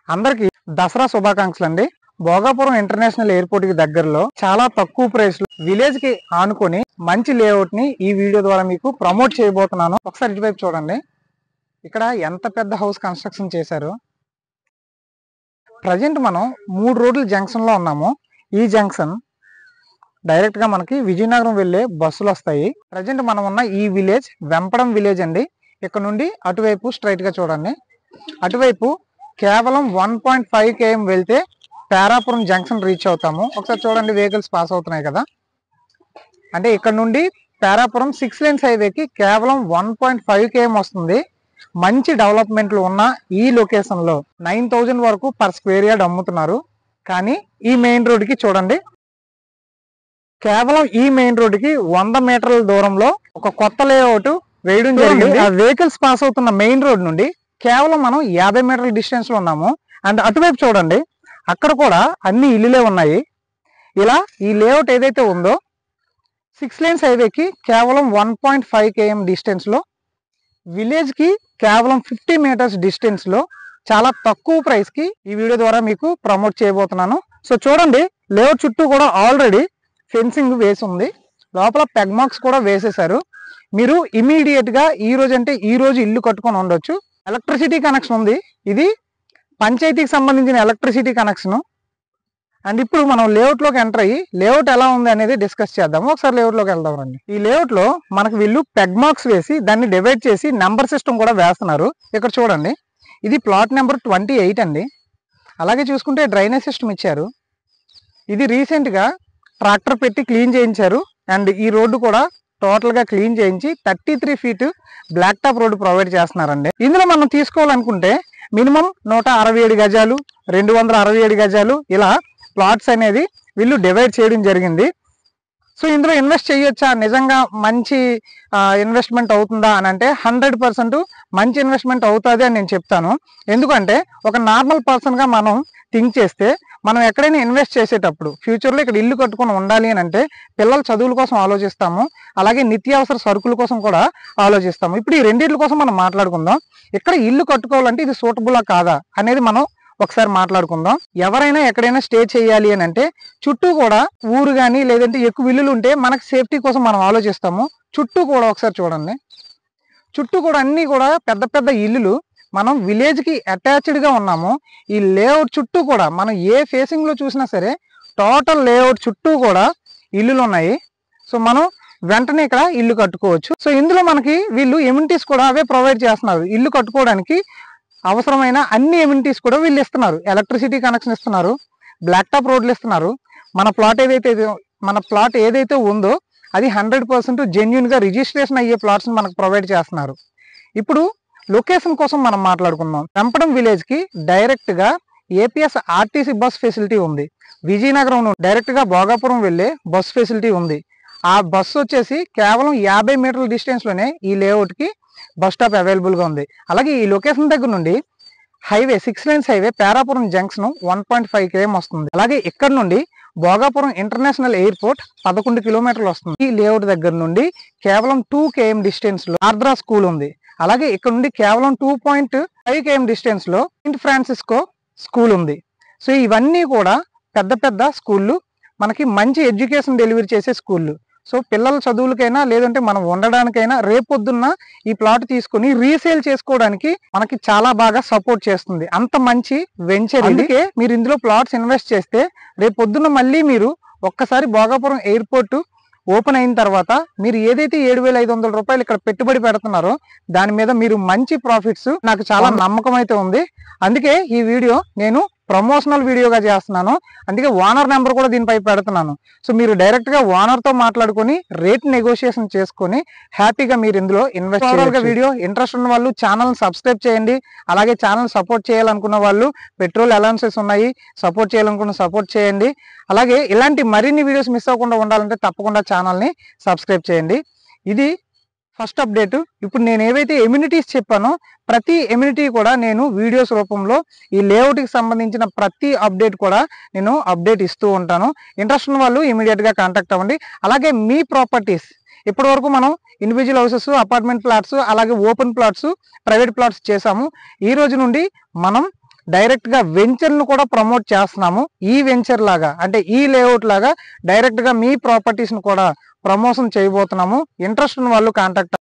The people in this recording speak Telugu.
అందరికి దసరా శుభాకాంక్షలు అండి భోగాపురం ఇంటర్నేషనల్ ఎయిర్పోర్ట్ కి దగ్గరలో చాలా తక్కువ ప్రైస్ లో విలేజ్ కి ఆనుకొని మంచి లేఅవుట్ ని ఈ వీడియో ద్వారా మీకు ప్రమోట్ చేయబోతున్నాను ఒకసారి ఇటువైపు చూడండి ఇక్కడ ఎంత పెద్ద హౌస్ కన్స్ట్రక్షన్ చేశారు ప్రజెంట్ మనం మూడు రోడ్ల జంక్షన్ లో ఉన్నాము ఈ జంక్షన్ డైరెక్ట్ గా మనకి విజయనగరం వెళ్ళే బస్సులు వస్తాయి ప్రజెంట్ మనం ఉన్న ఈ విలేజ్ వెంపడం విలేజ్ అండి ఇక్కడ నుండి అటువైపు స్ట్రైట్ గా చూడండి అటువైపు కేవలం వన్ పాయింట్ ఫైవ్ కేఎం వెళ్తే తారాపురం జంక్షన్ రీచ్ అవుతాము ఒకసారి చూడండి వెహికల్స్ పాస్ అవుతున్నాయి కదా అంటే ఇక్కడ నుండి తారాపురం సిక్స్ లైన్స్ హైవేకి కేవలం వన్ పాయింట్ ఫైవ్ కేఎం వస్తుంది మంచి డెవలప్మెంట్లు ఉన్న ఈ లొకేషన్ లో నైన్ థౌజండ్ వరకు పర్ స్క్వేర్ యార్డ్ అమ్ముతున్నారు కానీ ఈ మెయిన్ రోడ్ కి చూడండి కేవలం ఈ మెయిన్ రోడ్ కి వంద మీటర్ల దూరంలో ఒక కొత్త లేఅవుట్ వేయడం జరిగింది ఆ వెహికల్స్ పాస్ అవుతున్న మెయిన్ రోడ్ నుండి కేవలం మనం యాభై మీటర్ల డిస్టెన్స్ లో ఉన్నాము అండ్ అటువైపు చూడండి అక్కడ కూడా అన్ని ఇల్లులే ఉన్నాయి ఇలా ఈ లేఅవుట్ ఏదైతే ఉందో సిక్స్ లైన్స్ హైవేకి కేవలం one point five KM distance లో విలేజ్ కి కేవలం ఫిఫ్టీ మీటర్స్ డిస్టెన్స్ లో చాలా తక్కువ ప్రైస్ కి ఈ వీడియో ద్వారా మీకు ప్రమోట్ చేయబోతున్నాను సో చూడండి లేఅవుట్ చుట్టూ కూడా ఆల్రెడీ ఫెన్సింగ్ వేసి ఉంది లోపల పెగ్ మార్క్స్ కూడా వేసేశారు మీరు ఇమీడియట్ గా ఈ రోజు అంటే ఈ రోజు ఇల్లు కట్టుకొని ఉండొచ్చు ఎలక్ట్రిసిటీ కనెక్షన్ ఉంది ఇది పంచాయతీకి సంబంధించిన ఎలక్ట్రిసిటీ కనెక్షన్ అండ్ ఇప్పుడు మనం లేఅవుట్ లోకి ఎంటర్ అయ్యి లేఅవుట్ ఎలా ఉంది అనేది డిస్కస్ చేద్దాము ఒకసారి లేఅవుట్ లోకి వెళ్దాం రండి ఈ లేఅవుట్ లో మనకు వీళ్ళు పెగ్ మార్క్స్ వేసి దాన్ని డివైడ్ చేసి నెంబర్ సిస్టమ్ కూడా వేస్తున్నారు ఇక్కడ చూడండి ఇది ప్లాట్ నెంబర్ ట్వంటీ ఎయిట్ అండి అలాగే చూసుకుంటే డ్రైనేజ్ సిస్టమ్ ఇచ్చారు ఇది రీసెంట్ గా ట్రాక్టర్ పెట్టి క్లీన్ చేయించారు అండ్ ఈ రోడ్డు కూడా టోటల్ గా క్లీన్ చేయించి thirty three feet black top road provide చేస్తున్నారండి ఇందులో మనం తీసుకోవాలనుకుంటే మినిమం నూట అరవై ఏడు గజాలు రెండు వందల అరవై ఏడు గజాలు ఇలా ప్లాట్స్ అనేది వీళ్ళు డివైడ్ చేయడం జరిగింది సో ఇందులో ఇన్వెస్ట్ చేయొచ్చా నిజంగా మంచి ఇన్వెస్ట్మెంట్ అవుతుందా అని అంటే హండ్రెడ్ పర్సెంట్ మంచి ఇన్వెస్ట్మెంట్ అవుతుంది అని నేను చెప్తాను ఎందుకంటే ఒక నార్మల్ పర్సన్గా మనం థింక్ చేస్తే మనం ఎక్కడైనా ఇన్వెస్ట్ చేసేటప్పుడు ఫ్యూచర్లో ఇక్కడ ఇల్లు కట్టుకొని ఉండాలి అని అంటే పిల్లల చదువుల కోసం ఆలోచిస్తాము అలాగే నిత్యావసర సరుకుల కోసం కూడా ఆలోచిస్తాము ఇప్పుడు ఈ రెండింటి కోసం మనం మాట్లాడుకుందాం ఇక్కడ ఇల్లు కట్టుకోవాలంటే ఇది సూటబులా కాదా అనేది మనం ఒకసారి మాట్లాడుకుందాం ఎవరైనా ఎక్కడైనా స్టే చేయాలి అని అంటే చుట్టూ కూడా ఊరు కానీ లేదంటే ఎక్కువ ఇల్లులు ఉంటే మనకి సేఫ్టీ కోసం మనం ఆలోచిస్తాము చుట్టూ కూడా ఒకసారి చూడండి చుట్టూ కూడా అన్ని కూడా పెద్ద పెద్ద ఇల్లులు మనం విలేజ్ కి అటాచ్డ్ గా ఉన్నాము ఈ లేఅవుట్ చుట్టూ కూడా మనం ఏ ఫేసింగ్ లో చూసినా సరే టోటల్ లేఅవుట్ చుట్టూ కూడా ఇల్లులు ఉన్నాయి సో మనం వెంటనే ఇక్కడ ఇల్లు కట్టుకోవచ్చు సో ఇందులో మనకి వీళ్ళు ఎమ్యూనిటీస్ కూడా అవే ప్రొవైడ్ చేస్తున్నారు ఇల్లు కట్టుకోవడానికి అవసరమైన అన్ని ఎమ్యూనిటీస్ కూడా వీళ్ళు ఇస్తున్నారు ఎలక్ట్రిసిటీ కనెక్షన్ ఇస్తున్నారు బ్లాక్ టాప్ రోడ్లు ఇస్తున్నారు మన ప్లాట్ ఏదైతే ఇదో- మన ప్లాట్ ఏదైతే ఉందో అది హండ్రెడ్ పర్సెంట్ జెన్యున్ గా రిజిస్ట్రేషన్ అయ్యే ప్లాట్స్ మనకు ప్రొవైడ్ చేస్తున్నారు ఇప్పుడు లొకేషన్ కోసం మనం మాట్లాడుకుందాం వెంపడం విలేజ్ కి డైరెక్ట్ గా ఏపీఎస్ ఆర్టీసీ బస్ ఫెసిలిటీ ఉంది విజయనగరం నుండి డైరెక్ట్ గా భోగాపురం వెళ్ళే బస్ ఫెసిలిటీ ఉంది ఆ బస్ వచ్చేసి కేవలం యాభై మీటర్ల డిస్టెన్స్ లోనే ఈ లేఅవుట్ కి బస్ స్టాప్ అవైలబుల్ గా ఉంది అలాగే ఈ లొకేషన్ దగ్గర నుండి highway six lines highway Perapuram junction one point five KM వస్తుంది అలాగే ఇక్కడ నుండి భోగాపురం ఇంటర్నేషనల్ ఎయిర్పోర్ట్ పదకొండు కిలోమీటర్లు వస్తుంది ఈ లేఅవుట్ దగ్గర నుండి కేవలం టూ కేఎం డిస్టెన్స్ లో ఆర్ద్రా స్కూల్ ఉంది అలాగే ఇక్కడ నుండి కేవలం two point five KM distance లో సెయింట్ ఫ్రాన్సిస్కో స్కూల్ ఉంది సో ఇవన్నీ కూడా పెద్ద పెద్ద స్కూళ్ళు మనకి మంచి ఎడ్యుకేషన్ డెలివరీ చేసే స్కూళ్ళు సో పిల్లల చదువులకైనా లేదంటే మనం ఉండడానికైనా రేపొద్దున్న ఈ ప్లాట్ తీసుకుని రీసేల్ చేసుకోవడానికి మనకి చాలా బాగా సపోర్ట్ చేస్తుంది అంత మంచి వెంచర్ అందుకే మీరు ఇందులో ప్లాట్స్ ఇన్వెస్ట్ చేస్తే రేపొద్దున మళ్ళీ మీరు ఒక్కసారి భోగాపురం ఎయిర్పోర్ట్ ఓపెన్ అయిన తర్వాత మీరు ఏదైతే ఏడు వేల ఐదు వందల రూపాయలు ఇక్కడ పెట్టుబడి పెడుతున్నారో దాని మీద మీరు మంచి ప్రాఫిట్స్ నాకు చాలా నమ్మకం అయితే ఉంది అందుకే ఈ వీడియో నేను ప్రమోషనల్ వీడియోగా చేస్తున్నాను అందుకే ఓనర్ నెంబర్ కూడా దీనిపై పెడుతున్నాను సో మీరు డైరెక్ట్ గా ఓనర్ తో మాట్లాడుకొని రేట్ నెగోషియేషన్ చేసుకొని హ్యాపీగా మీరు ఇందులో ఇన్వెస్ట్ చేయాలి వీడియో ఇంట్రెస్ట్ ఉన్న వాళ్ళు ఛానల్ సబ్స్క్రైబ్ చేయండి అలాగే ఛానల్ సపోర్ట్ చేయాలనుకున్న వాళ్ళు పెట్రోల్ అలవెన్సెస్ ఉన్నాయి సపోర్ట్ చేయాలనుకున్న సపోర్ట్ చేయండి అలాగే ఇలాంటి మరిన్ని వీడియోస్ మిస్ అవ్వకుండా ఉండాలంటే తప్పకుండా ఛానల్ని సబ్స్క్రైబ్ చేయండి ఇది ఫస్ట్ అప్డేట్ ఇప్పుడు నేను ఏవైతే ఎమ్యూనిటీస్ చెప్పానో ప్రతి ఎమ్యూనిటీ కూడా నేను వీడియోస్ రూపంలో ఈ లేఅవుట్కి సంబంధించిన ప్రతి అప్డేట్ కూడా నేను అప్డేట్ ఇస్తూ ఉంటాను ఇంట్రెస్ట్ ఉన్న వాళ్ళు ఇమీడియట్గా కాంటాక్ట్ అవ్వండి అలాగే మీ ప్రాపర్టీస్ ఇప్పటి వరకు మనం ఇండివిజువల్ హౌసెస్ అపార్ట్మెంట్ ప్లాట్స్ అలాగే ఓపెన్ ప్లాట్స్ ప్రైవేట్ ప్లాట్స్ చేసాము ఈ రోజు నుండి మనం డైరెక్ట్ గా వెంచర్ ను కూడా ప్రమోట్ చేస్తున్నాము ఈ వెంచర్ లాగా అంటే ఈ లేఅవుట్ లాగా డైరెక్ట్ గా మీ ప్రాపర్టీస్ ను కూడా ప్రమోషన్ చేయబోతున్నాము ఇంట్రెస్ట్ ఉన్న వాళ్ళు కాంటాక్ట్